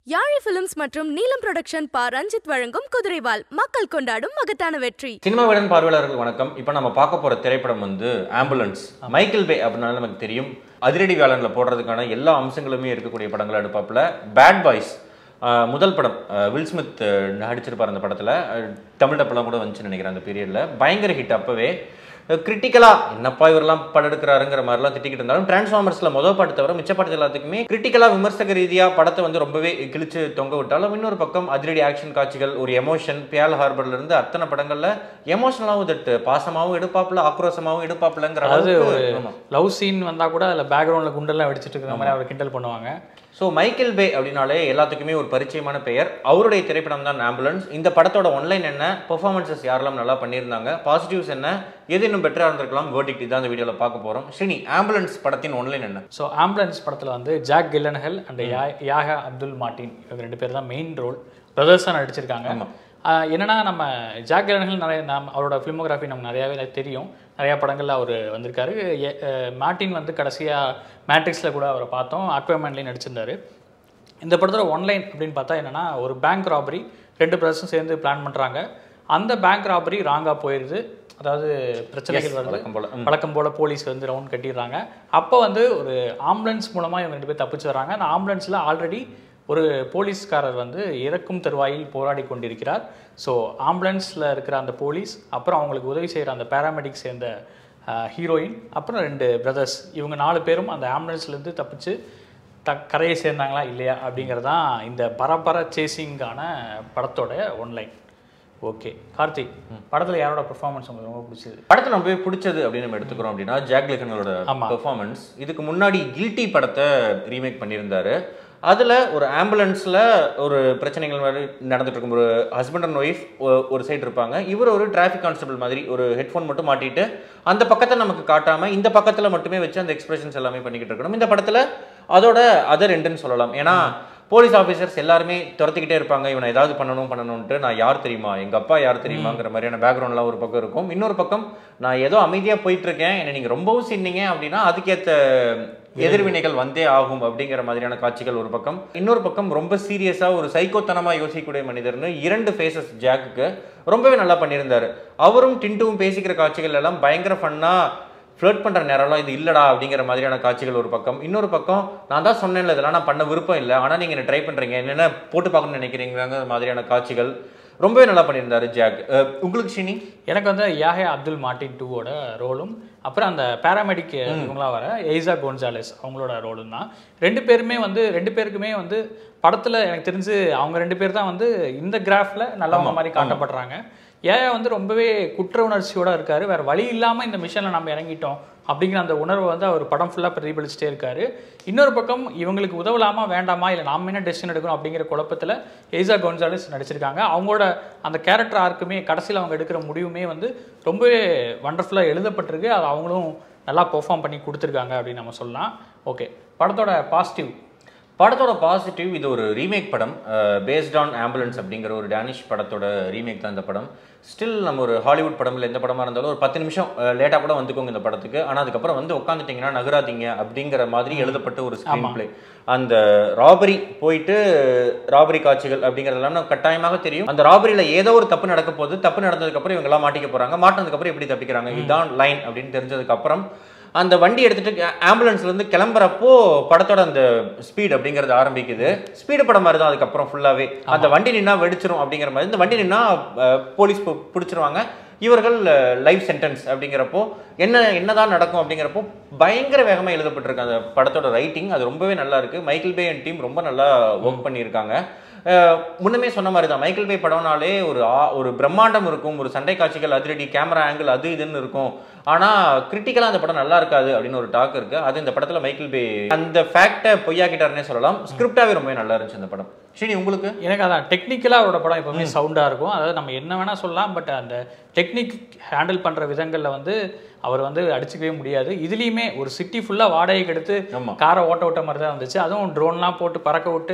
யாழி பிலிம்ஸ் மற்றும் நீலம் புரொடக்ஷன் பா ரஞ்சித் வழங்கும் குதிரைவால் மக்கள் கொண்டாடும் மகத்தான வெற்றி சினிமாவிடன் பார்வையாளர்கள் வணக்கம் இப்போ நம்ம பார்க்க போற திரைப்படம் வந்து ஆம்புலன்ஸ் மைக்கேல் பே அப்படின்னால நமக்கு தெரியும் அதிரடி வேலன்ல போடுறதுக்கான எல்லா அம்சங்களுமே இருக்கக்கூடிய படங்களை எடுப்பாப்புல பேட் பாய்ஸ் முதல் படம் அஹ், வில் ஸ்மித் அஹ், நடிச்சிருப்பார் அந்த படத்துல அஹ், தமிழ் டப்பெல்லாம் கூட வந்துச்சுன்னு நினைக்கிறேன் அந்த பீரியட்ல பயங்கர ஹிட் அப்பவே கிரிட்டிக்கலா என்னப்பா இவரெல்லாம் படம் எடுக்கிறாருங்கிற மாதிரிலாம் திட்டிக்கிட்டு இருந்தாலும் டிரான்ஸ்ஃபார்மர்ஸ்ல முதல் பாட்டு தவிர மிச்ச பாட்டு எல்லாத்துக்குமே கிரிட்டிக்கலா விமர்சக ரீதியா படத்தை வந்து ரொம்பவே கிழிச்சு தொங்க விட்டாலும் இன்னொரு பக்கம் அதிரடி ஆக்ஷன் காட்சிகள் ஒரு எமோஷன் பியால் ஹார்பர்ல இருந்து அத்தனை படங்கள்ல எமோஷனலாவும் தட்டு பாசமாவும் எடுப்பாப்புல ஆக்ரோஷமாவும் எடுப்பாப்புலங்கிற அதாவது அளவுக்கு ஒரு ஆமா. லவ் சீன் வந்தா கூட அதில் பேக்ரவுண்டில் குண்டெல்லாம் வெடிச்சிட்டு இருக்கிற மாதிரி அவர் கிண்டல் பண்ணுவாங்க ஸோ மைக்கேல் பே அப்படின்னாலே எல்லாத்துக்குமே ஒரு பரிச்சயமான பெயர் அவருடைய திரைப்படம் தான் ஆம்புலன்ஸ் இந்த படத்தோட ஒன்லைன் என்ன பெர்ஃபார்மன்சஸ் யாரெல்லாம் நல்லா பண்ணியிருந்தாங்க பாசிட்டிவ்ஸ் என்ன எது இன்னும் பெட்டராக இருந்திருக்கலாம் வேர்டிக்ட் தான் இந்த வீடியோவில் பார்க்க போகிறோம் ஸ்ரீனி ஆம்புலன்ஸ் படத்தின் ஒன்லைன் என்ன ஸோ ஆம்புலன்ஸ் படத்தில் வந்து ஜாக் கில்லன்ஹெல் அண்ட் யா யாகா அப்துல் மார்ட்டின் இவங்க ரெண்டு பேர் தான் மெயின் ரோல் பிரதர்ஸாக நடிச்சிருக்காங்க ஆமா. ஆஹ் என்னன்னா நம்ம ஜாக் கில்லன்ஹெல் நிறைய நாம் அவரோட ஃபிலிமோகிராஃபி நமக்கு நிறையாவே தெரியும் நிறையா படங்களில் அவர் வந்திருக்காரு எ- அஹ் மார்ட்டின் வந்து கடைசியாக மேட்ரிக்ஸில் கூட அவரை பார்த்தோம் அக்வாமேன்லேயும் நடிச்சிருந்தாரு இந்த படத்தோட ஒன்லைன் அப்படின்னு பார்த்தா என்னன்னா ஒரு பேங்க் ராபரி ரெண்டு பிரதர்ஸும் சேர்ந்து பிளான் பண்ணுறாங்க அந்த பேங்க் ராபரி ராங்காக போயிடுது அதாவது பிரச்சனைகள் வருது வழக்கம் போல ம். வழக்கம் போல் போலீஸ் வந்து ரவுண்ட் கட்டிடுறாங்க அப்போ வந்து ஒரு ஆம்புலன்ஸ் மூலமாக இவங்க ரெண்டு பேர் தப்பிச்சு வராங்க அந்த ஆம்புலன்ஸில் ஆல்ரெடி ஒரு போலீஸ்காரர் வந்து இறக்கும் தருவாயில் போராடி கொண்டிருக்கிறார் ஸோ ஆம்புலன்ஸில் இருக்கிற அந்த போலீஸ் அப்புறம் அவங்களுக்கு உதவி செய்கிற அந்த பேராமெடிக் சேர்ந்த ஹீரோயின் அப்புறம் ரெண்டு பிரதர்ஸ் இவங்க நாலு பேரும் அந்த ஆம்புலன்ஸ்லேருந்து தப்பிச்சு த கரையை சேர்ந்தாங்களா இல்லையா அப்படிங்கிறது தான் இந்த பரபர சேசிங்கான படத்தோட ஒன்லைன் ஓகே கார்த்திக் படத்தில் யாரோட பெர்ஃபார்மன்ஸ் உங்களுக்கு ரொம்ப பிடிச்சது படத்தில் ரொம்பவே பிடிச்சது அப்படின்னு நம்ம எடுத்துக்கிறோம் அப்படின்னா ஜாக் லிகனோட ஆமா. பெர்ஃபார்மன்ஸ் இதுக்கு முன்னாடி கில்ட்டி படத்தை ரீமேக் பண்ணியிருந்தாரு அதில் ஒரு ஆம்புலன்ஸில் ஒரு பிரச்சனைகள் மாதிரி நடந்துட்டு இருக்கும் ஒரு ஹஸ்பண்ட் அண்ட் ஒய்ஃப் ஒரு சைடு இருப்பாங்க இவர் ஒரு டிராஃபிக் கான்ஸ்டபிள் மாதிரி ஒரு ஹெட்ஃபோன் மட்டும் மாட்டிட்டு அந்த பக்கத்தை நமக்கு காட்டாமல் இந்த பக்கத்தில் மட்டுமே வச்சு அந்த எக்ஸ்பிரஷன்ஸ் எல்லாமே பண்ணிக்கிட்டு இருக்கணும் இந்த படத்தில் அதோட அதர் எண்டுன்னு சொல்லலாம் ஏன்னா போலீஸ் ஆஃபீஸர்ஸ் எல்லாருமே துரத்திக்கிட்டே இருப்பாங்க இவனை ஏதாவது பண்ணணும் பண்ணணும்ட்டு நான் யார் தெரியுமா எங்க அப்பா யார் தெரியுமாங்கிற மாதிரியான பேக்ரவுண்ட்லாம் ஒரு பக்கம் இருக்கும் இன்னொரு பக்கம் நான் ஏதோ அமைதியா போயிட்டு இருக்கேன் என்னை நீங்க ரொம்பவும் சின்னீங்க அப்படின்னா அதுக்கேத்த எதிர்வினைகள் வந்தே ஆகும் அப்படிங்கிற மாதிரியான காட்சிகள் ஒரு பக்கம் இன்னொரு பக்கம் ரொம்ப சீரியஸா ஒரு சைக்கோத்தனமா யோசிக்கக்கூடிய மனிதர்னு இரண்டு ஃபேஸஸ் ஜாக்குக்கு ரொம்பவே நல்லா பண்ணியிருந்தாரு அவரும் டின்டுவும் பேசிக்கிற காட்சிகள் எல்லாம் பயங்கர ஃபன்னா ஃப்ளர்ட் பண்ணுற நேரம்லாம் இது இல்லடா அப்படிங்கிற மாதிரியான காட்சிகள் ஒரு பக்கம் இன்னொரு பக்கம் நான் தான் சொன்னேன்ல இதெல்லாம் நான் பண்ண விருப்பம் இல்லை ஆனால் நீங்கள் என்ன ட்ரை பண்ணுறீங்க என்னென்ன போட்டு பார்க்கணும்னு நினைக்கிறீங்கிற மாதிரியான காட்சிகள் ரொம்பவே நல்லா பண்ணியிருந்தாரு ஜாக் அஹ், உங்களுக்கு ஷினி எனக்கு வந்து யாஹே அப்துல் மார்ட்டின் டூவோட ரோலும் அப்புறம் அந்த பேராமெடிக் இவங்களா வர எய்சா கோன்சாலஸ் அவங்களோட ரோலும் தான் ரெண்டு பேருமே வந்து ரெண்டு பேருக்குமே வந்து படத்தில் எனக்கு தெரிஞ்சு அவங்க ரெண்டு பேர் தான் வந்து இந்த கிராஃபில் நல்லவங்க மாதிரி காட்டப்படுறாங்க ஏன் வந்து ரொம்பவே குற்ற உணர்ச்சியோட இருக்காரு வேற வழி இல்லாமல் இந்த மிஷனில் நம்ம இறங்கிட்டோம் அப்படிங்கிற அந்த உணர்வை வந்து அவர் படம் ஃபுல்லாக பிரதிபலிச்சுட்டே இருக்காரு இன்னொரு பக்கம் இவங்களுக்கு உதவலாமா வேண்டாமா இல்லை நாம என்ன டெசிஷன் எடுக்கணும் அப்படிங்கிற குழப்பத்தில் எய்சா கோன்சாலிஸ் நடிச்சிருக்காங்க அவங்களோட அந்த கேரக்டர் ஆர்க்குமே கடைசியில் அவங்க எடுக்கிற முடிவுமே வந்து ரொம்பவே வண்டர்ஃபுல்லாக எழுதப்பட்டிருக்கு அது அவங்களும் நல்லா பெர்ஃபார்ம் பண்ணி கொடுத்துருக்காங்க அப்படின்னு நம்ம சொல்லலாம் ஓகே படத்தோட பாசிட்டிவ் படத்தோட பாசிட்டிவ் இது ஒரு ரீமேக் படம் பேஸ்ட் ஆன் ஆம்புலன்ஸ் அப்படிங்கிற ஒரு டேனிஷ் படத்தோட ரீமேக் தான் இந்த படம் ஸ்டில் நம்ம ஒரு ஹாலிவுட் படம் இல்லை எந்த படமா இருந்தாலும் ஒரு பத்து நிமிஷம் லேட்டாக கூட வந்துக்கோங்க இந்த படத்துக்கு ஆனால் அதுக்கப்புறம் வந்து உட்காந்துட்டிங்கன்னா நகராதீங்க அப்படிங்கிற மாதிரி எழுதப்பட்ட ஒரு ஸ்க்ரீன் பிளே அந்த ராபரி போயிட்டு ராபரி காட்சிகள் அப்படிங்கிறதெல்லாம் நமக்கு கட்டாயமாக தெரியும் அந்த ராபரியில் ஏதோ ஒரு தப்பு நடக்க போகுது தப்பு நடந்ததுக்கப்புறம் இவங்க எல்லாம் மாட்டிக்க போறாங்க மாட்டினதுக்கப்புறம் எப்படி தப்பிக்கிறாங்க இதுதான் லைன் அப்படின்னு தெரிஞ்சதுக்கப்புறம் அந்த வண்டி எடுத்துட்டு ஆம்புலன்ஸ்ல இருந்து கிளம்புறப்போ படத்தோட அந்த ஸ்பீட் அப்படிங்கிறது ஆரம்பிக்குது ஸ்பீடு படம் மாதிரி தான் அதுக்கப்புறம் ஃபுல்லாவே அந்த வண்டி நின்னா வெடிச்சிரும் அப்படிங்கிற மாதிரி இந்த வண்டி நின்னா அஹ், போலீஸ் பு- பிடிச்சிருவாங்க இவர்கள் லைஃப் சென்டென்ஸ் அப்படிங்கிறப்போ என்ன என்னதான் நடக்கும் அப்படிங்கிறப்போ பயங்கர வேகமா எழுதப்பட்டிருக்கு அந்த படத்தோட ரைட்டிங் அது ரொம்பவே நல்லா இருக்கு மைக்கேல் பே அண்ட் டீம் ரொம்ப நல்லா ஒர்க் பண்ணியிருக்காங்க அஹ், முன்னமே சொன்ன மாதிரி தான் மைக்கேல் பே படம்னாலே ஒரு ஆ- ஒரு பிரம்மாண்டம் இருக்கும் ஒரு சண்டை காட்சிகள் அதிரடி கேமரா ஆங்கிள் அது இதுன்னு இருக்கும் ஆனா கிரிட்டிக்கலா அந்த படம் நல்லா இருக்காது அப்படின்னு ஒரு டாக் இருக்கு அது இந்த படத்துல மைக்கேல் பே அந்த ஃபேக்டை பொய்யாக்கிட்டாருன்னே சொல்லலாம் ஸ்கிரிப்டாவே ரொம்பவே நல்லா இருந்துச்சு அந்த படம் ஸ்ரீனி உங்களுக்கு எனக்கு அதான் டெக்னிக்கலாக அவரோட படம் எப்பவுமே சவுண்டாக இருக்கும் அதாவது நம்ம என்ன வேணால் சொல்லலாம் பட் அந்த டெக்னிக் ஹேண்டில் பண்ணுற விதங்களில் வந்து அவர் வந்து அடிச்சுக்கவே முடியாது இதுலேயுமே ஒரு சிட்டி ஃபுல்லாக வாடகைக்கு எடுத்து ஆமா. காரை ஓட்ட ஓட்ட மாதிரி தான் இருந்துச்சு அதுவும் ட்ரோன்லாம் போட்டு பறக்க விட்டு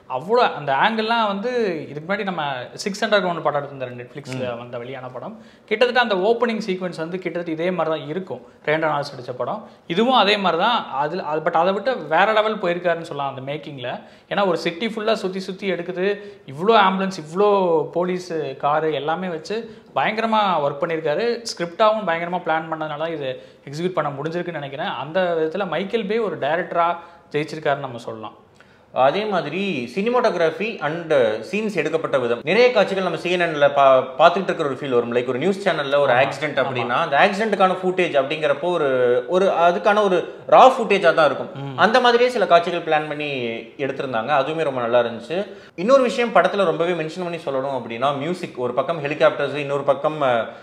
அவ்வளோ அந்த ஆங்கிள்லாம் வந்து இதுக்கு முன்னாடி நம்ம சிக்ஸ் ஹண்ட்ரட் ஒன்று படம் எடுத்திருந்தாரு நெட்ஃப்ளிக்ஸில் வந்த வெளியான படம் கிட்டத்தட்ட அந்த ஓப்பனிங் சீக்வன்ஸ் வந்து கிட்டத்தட்ட இதே மாதிரி தான் இருக்கும் ரேண்டா நாள்ஸ் அடித்த படம் இதுவும் அதே மாதிரி தான் அதில் அது பட் அதை விட்டு வேற லெவல் போயிருக்காருன்னு சொல்லலாம் அந்த மேக்கிங்கில் ஏன்னா ஒரு சிட்டி ஃபுல்லாக சுற்றி சுற்றி எடுக்குது இவ்வளோ ஆம்புலன்ஸ் இவ்வளோ போலீஸ் காரு எல்லாமே வச்சு பயங்கரமாக ஒர்க் பண்ணியிருக்காரு ஸ்கிரிப்டாகவும் பயங்கரமாக பிளான் பண்ணதுனால இது எக்ஸிக்யூட் பண்ண முடிஞ்சிருக்குன்னு நினைக்கிறேன் அந்த விதத்தில் மைக்கேல் பே ஒரு டைரக்டராக ஜெயிச்சிருக்காருன்னு நம்ம சொல்லலாம் அதே மாதிரி சினிமாட்டோகிராஃபி அண்ட் சீன்ஸ் எடுக்கப்பட்ட விதம் நிறைய காட்சிகள் நம்ம சிஎன்என்ல பா பார்த்துட்டு இருக்கிற ஒரு ஃபீல் வரும் லைக் ஒரு நியூஸ் சேனல்ல ஒரு ஆக்சிடென்ட் அப்படின்னா அந்த ஆக்சிடென்ட்டுக்கான ஃபுட்டேஜ் அப்படிங்கிறப்போ ஒரு ஒரு அதுக்கான ஒரு ரா ஃபுட்டேஜாக தான் இருக்கும் அந்த மாதிரியே சில காட்சிகள் பிளான் பண்ணி எடுத்திருந்தாங்க அதுவுமே ரொம்ப நல்லா இருந்துச்சு இன்னொரு விஷயம் படத்துல ரொம்பவே மென்ஷன் பண்ணி சொல்லணும் அப்படின்னா மியூசிக் ஒரு பக்கம் ஹெலிகாப்டர்ஸ் இன்னொரு பக்கம்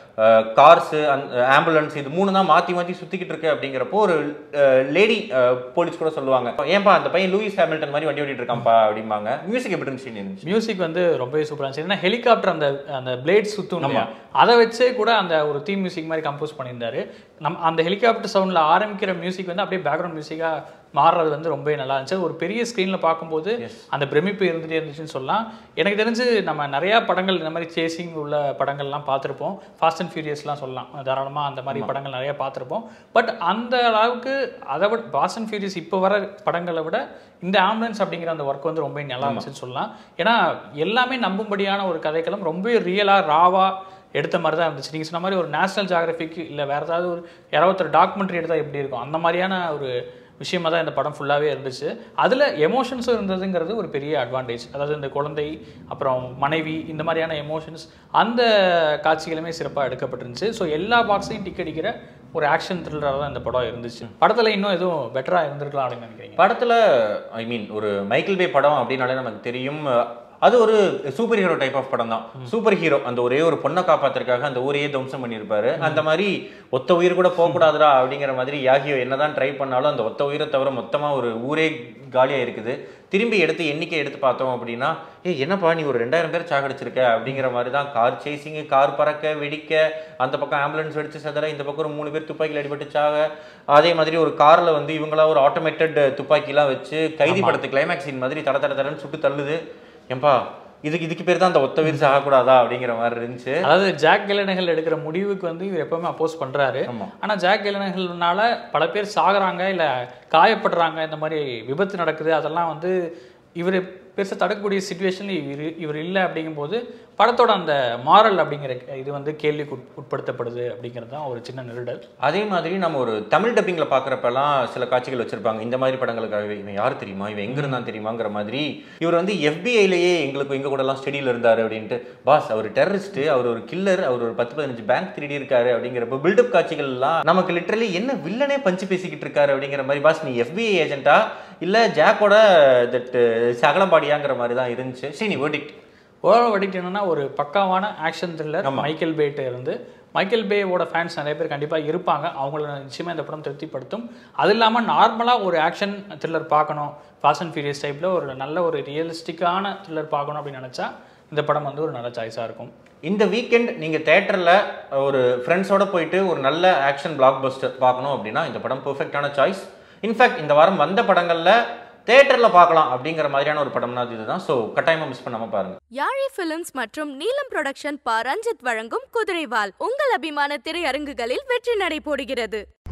கார்ஸ் ஆம்புலன்ஸ் இது மூணு தான் மாற்றி மாற்றி சுற்றிக்கிட்டு இருக்கு அப்படிங்கிறப்போ ஒரு லேடி போலீஸ் கூட சொல்லுவாங்க ஏன்பா அந்த பையன் லூயிஸ் ஹாமில்டன் மாதிரி வண்டி ஓட்டிட்டு இருக்கான்ப்பா அப்படிம்பாங்க மியூசிக் எப்படி இருந்துச்சு இருந்துச்சு மியூசிக் வந்து ரொம்பவே சூப்பராக இருந்துச்சு ஏன்னா ஹெலிகாப்டர் அந்த அந்த பிளேட் சுற்றும் இல்லையா அதை வச்சே கூட அந்த ஒரு தீம் மியூசிக் மாதிரி கம்போஸ் பண்ணியிருந்தாரு நம் அந்த ஹெலிகாப்டர் சவுண்டில் ஆரம்பிக்கிற மியூசிக் வந்து அப்படியே பேக்ரவுண்ட் மியூசிக்காக மாறுறது வந்து ரொம்பவே நல்லா இருந்துச்சு ஒரு பெரிய ஸ்க்ரீனில் பார்க்கும்போது அந்த பிரமிப்பு இருந்துகிட்டே இருந்துச்சுன்னு சொல்லலாம் எனக்கு தெரிஞ்சு நம்ம நிறையா படங்கள் இந்த மாதிரி சேசிங் உள்ள படங்கள்லாம் பார்த்துருப்போம் ஃபாஸ்ட் அண்ட் ஃபியூரியஸ்லாம் சொல்லலாம் தாராளமாக அந்த மாதிரி படங்கள் நிறைய பார்த்துருப்போம் பட் அந்த அளவுக்கு அதை விட ஃபாஸ்ட் அண்ட் ஃபியூரியஸ் இப்போ வர படங்களை விட இந்த ஆம்புலன்ஸ் அப்படிங்கிற அந்த ஒர்க் வந்து ரொம்ப நல்லா இருந்துச்சுன்னு சொல்லலாம் ஏன்னா எல்லாமே நம்பும்படியான ஒரு கதைக்களம் ரொம்ப ரியலாக ராவா எடுத்த மாதிரி தான் இருந்துச்சு நீங்கள் சொன்ன மாதிரி ஒரு நேஷனல் ஜியாகிரபிக் இல்லை வேறு ஏதாவது ஒரு யாராவது ஒரு டாக்குமெண்ட்ரி எடுத்தால் எப்படி இருக்கும் அந்த மாதிரியான ஒரு விஷயமா தான் இந்த படம் ஃபுல்லாகவே இருந்துச்சு அதில் எமோஷன்ஸும் இருந்ததுங்கிறது ஒரு பெரிய அட்வான்டேஜ் அதாவது இந்த குழந்தை அப்புறம் மனைவி இந்த மாதிரியான எமோஷன்ஸ் அந்த காட்சிகளுமே சிறப்பாக எடுக்கப்பட்டிருந்துச்சு ஸோ எல்லா பாக்ஸையும் டிக் அடிக்கிற ஒரு ஆக்ஷன் த்ரில்லராக தான் இந்த படம் இருந்துச்சு படத்தில் இன்னும் எதுவும் பெட்டராக இருந்திருக்கலாம் அப்படின்னு நினைக்கிறீங்க படத்துல ஐ மீன் ஒரு மைக்கேல் பே படம் அப்படின்னாலே நமக்கு தெரியும் அது ஒரு சூப்பர் ஹீரோ டைப் ஆஃப் படம் தான் சூப்பர் ஹீரோ அந்த ஒரே ஒரு பொண்ணை காப்பாத்துறதுக்காக அந்த ஊரையே துவம்சம் பண்ணியிருப்பாரு அந்த மாதிரி ஒத்த உயிர் கூட போகக்கூடாதுடா அப்படிங்கிற மாதிரி யாகியோ என்னதான் ட்ரை பண்ணாலும் அந்த ஒத்த உயிரை தவிர மொத்தமா ஒரு ஊரே காலியா இருக்குது திரும்பி எடுத்து எண்ணிக்கை எடுத்து பார்த்தோம் அப்படின்னா ஏ என்னப்பா நீ ஒரு ரெண்டாயிரம் பேர் சாகடிச்சிருக்க அப்படிங்கிற மாதிரி தான் கார் சேசிங்கு கார் பறக்க வெடிக்க அந்த பக்கம் ஆம்புலன்ஸ் வெடிச்சு சதற இந்த பக்கம் ஒரு மூணு பேர் துப்பாக்கியில் அடிபட்டு சாக அதே மாதிரி ஒரு கார்ல வந்து இவங்களா ஒரு ஆட்டோமேட்டட் துப்பாக்கிலாம் வச்சு கைதி படத்து கிளைமேக்ஸ் சீன் மாதிரி தட தட தடன்னு சுட்டு தள்ளுது ஏன்பா இதுக்கு இதுக்கு பேர் தான் அந்த ஒத்த வீர் சாகக்கூடாதா அப்படிங்கிற மாதிரி இருந்துச்சு அதாவது ஜாக் கெலனகல் எடுக்கிற முடிவுக்கு வந்து இவர் எப்பவுமே அப்போஸ் பண்றாரு ஆமா. ஆனா ஜாக் கெலனகல்னால பல பேர் சாகுறாங்க இல்ல காயப்படுறாங்க இந்த மாதிரி விபத்து நடக்குது அதெல்லாம் வந்து இவர் பெருசாக தடுக்கக்கூடிய சுச்சுவேஷன் இவர் இவர் இல்லை அப்படிங்கும்போது படத்தோட அந்த மாரல் அப்படிங்கிற இது வந்து கேள்விக்கு உட்- உட்படுத்தப்படுது அப்படிங்கிறது தான் ஒரு சின்ன நெருடல் அதே மாதிரி நம்ம ஒரு தமிழ் டப்பிங்கில் பார்க்குறப்பெல்லாம் சில காட்சிகள் வச்சிருப்பாங்க இந்த மாதிரி படங்களுக்காகவே இவன் யார் தெரியுமா இவன் எங்க இருந்தான் தெரியுமாங்கிற மாதிரி இவர் வந்து எஃபிஐலேயே எங்களுக்கு எங்க கூடலாம் ஸ்டடியில் இருந்தார் அப்படின்ட்டு பாஸ் அவர் டெரரிஸ்ட் அவர் ஒரு கில்லர் அவர் ஒரு பத்து பதினஞ்சு பேங்க் திருடி இருக்காரு அப்படிங்கிறப்ப பில்டப் காட்சிகள்லாம் நமக்கு லிட்டரலி என்ன வில்லனே பஞ்சு பேசிக்கிட்டு இருக்காரு அப்படிங்கிற மாதிரி பாஸ் நீ எஃபிஐ ஏஜென்ட்டா இல்லை ஜாக்கோட தட் சகலம்பாடியாங்கிற மாதிரி தான் இருந்துச்சு சரி நீ verdict. ஓவரால் வடிக்ட் என்னன்னா ஒரு பக்காவான ஆக்ஷன் த்ரில்லர் ஆமா. மைக்கேல் பேட்ட இருந்து மைக்கேல் பேவோட ஃபேன்ஸ் நிறைய பேர் கண்டிப்பாக இருப்பாங்க அவங்கள நிச்சயமாக இந்த படம் திருப்திப்படுத்தும் அது இல்லாமல் நார்மலாக ஒரு ஆக்ஷன் த்ரில்லர் பார்க்கணும் ஃபாஸ்ட் அண்ட் ஃபியூரியஸ் டைப்பில் ஒரு நல்ல ஒரு ரியலிஸ்டிக்கான த்ரில்லர் பார்க்கணும் அப்படின்னு நினச்சா இந்த படம் வந்து ஒரு நல்ல சாய்ஸாக இருக்கும் இந்த வீக்கெண்ட் நீங்க தேட்டர்ல ஒரு ஃப்ரெண்ட்ஸோட போயிட்டு ஒரு நல்ல ஆக்ஷன் பிளாக் பஸ்டர் பார்க்கணும் அப்படின்னா இந்த படம் பெர்ஃபெக்டான சாய்ஸ் இன்ஃபேக்ட் இந்த வாரம் வந்த படங்கள்ல தேட்டர்ல பார்க்கலாம் அப்படிங்கிற மாதிரியான ஒரு படம்னா அது இதுதான் ஸோ கட்டாயமா மிஸ் பண்ணாம பாருங்க யாழி பிலிம்ஸ் மற்றும் நீலம் புரொடக்ஷன் பா ரஞ்சித் வழங்கும் குதிரைவால் உங்கள் அபிமான திரையரங்குகளில் வெற்றி நடை போடுகிறது